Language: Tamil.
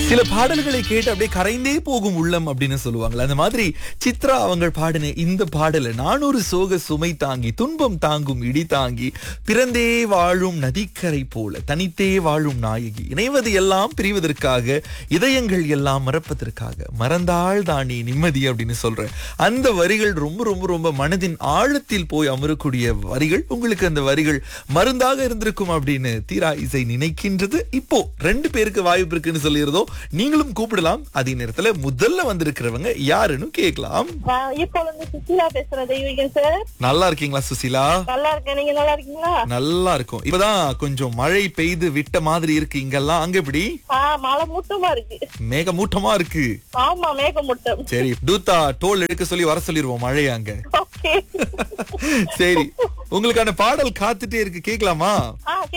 சில பாடல்களை கேட்டு அப்படியே கரைந்தே போகும் உள்ளம் அப்படின்னு சொல்லுவாங்கல்ல அந்த மாதிரி சித்ரா அவங்க பாடின இந்த பாடல நானூறு சோக சுமை தாங்கி துன்பம் தாங்கும் இடி தாங்கி பிறந்தே வாழும் நதிக்கரை போல தனித்தே வாழும் நாயகி இணைவது எல்லாம் பிரிவதற்காக இதயங்கள் எல்லாம் மறப்பதற்காக மறந்தாள் தானே நிம்மதி அப்படின்னு சொல்றேன் அந்த வரிகள் ரொம்ப ரொம்ப ரொம்ப மனதின் ஆழத்தில் போய் அமரக்கூடிய வரிகள் உங்களுக்கு அந்த வரிகள் மருந்தாக இருந்திருக்கும் அப்படின்னு தீரா இசை நினைக்கின்றது இப்போ ரெண்டு பேருக்கு வாய்ப்பு இருக்குன்னு சொல்லியிருந்தோம் நீங்களும் கூப்பிடலாம் அதே நேரத்துல முதல்ல வந்திருக்கிறவங்க யாருன்னு கேட்கலாம் நான் இப்போ வந்து சுசிலா பேசுறேன் தெய்வீகன் சார் நல்லா இருக்கீங்களா சுசிலா நல்லா இருக்கேன் நீங்க நல்லா இருக்கீங்களா நல்லா இருக்கும் இப்பதான் கொஞ்சம் மழை பெய்து விட்ட மாதிரி இருக்கு இங்கெல்லாம் அங்க எப்படி ஆ மழை மூட்டமா இருக்கு மேகமூட்டமா இருக்கு ஆமா மேகமூட்டம் சரி டூத்தா டோல் எடுக்க சொல்லி வர சொல்லிருவோம் மழையை அங்க ஓகே சரி உங்களுக்கான பாடல் காத்துட்டே இருக்கு கேட்கலாமா ஆ